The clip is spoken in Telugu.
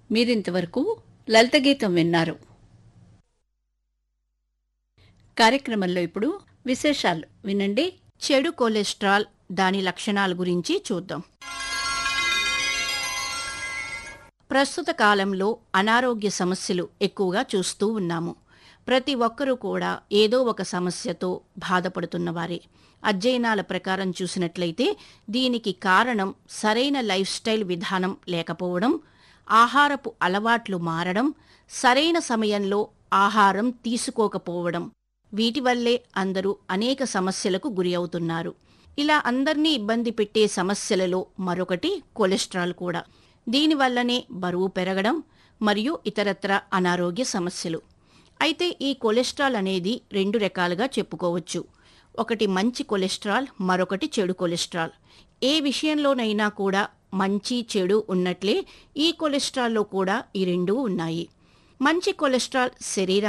మీరింతవరకు లలిత గీతం విన్నారు కార్యక్రమంలో ఇప్పుడు విశేషాలు వినండి చెడు కొలెస్ట్రాల్ దాని లక్షణాల గురించి చూద్దాం ప్రస్తుత కాలంలో అనారోగ్య సమస్యలు ఎక్కువగా చూస్తూ ఉన్నాము ప్రతి ఒక్కరూ కూడా ఏదో ఒక సమస్యతో బాధపడుతున్నవారే అధ్యయనాల ప్రకారం చూసినట్లయితే దీనికి కారణం సరైన లైఫ్ స్టైల్ విధానం లేకపోవడం ఆహారపు అలవాట్లు మారడం సరైన సమయంలో ఆహారం తీసుకోకపోవడం వీటి వల్లే అందరూ అనేక సమస్యలకు గురి అవుతున్నారు ఇలా అందర్నీ ఇబ్బంది పెట్టే సమస్యలలో మరొకటి కొలెస్ట్రాల్ కూడా దీనివల్లనే బరువు పెరగడం మరియు ఇతరత్ర అనారోగ్య సమస్యలు అయితే ఈ కొలెస్ట్రాల్ అనేది రెండు రకాలుగా చెప్పుకోవచ్చు ఒకటి మంచి కొలెస్ట్రాల్ మరొకటి చెడు కొలెస్ట్రాల్ ఏ విషయంలోనైనా కూడా మంచి చెడు ఉన్నట్లే ఈ కొలెస్ట్రాల్లో కూడా ఈ రెండూ ఉన్నాయి మంచి కొలెస్ట్రాల్ శరీరానికి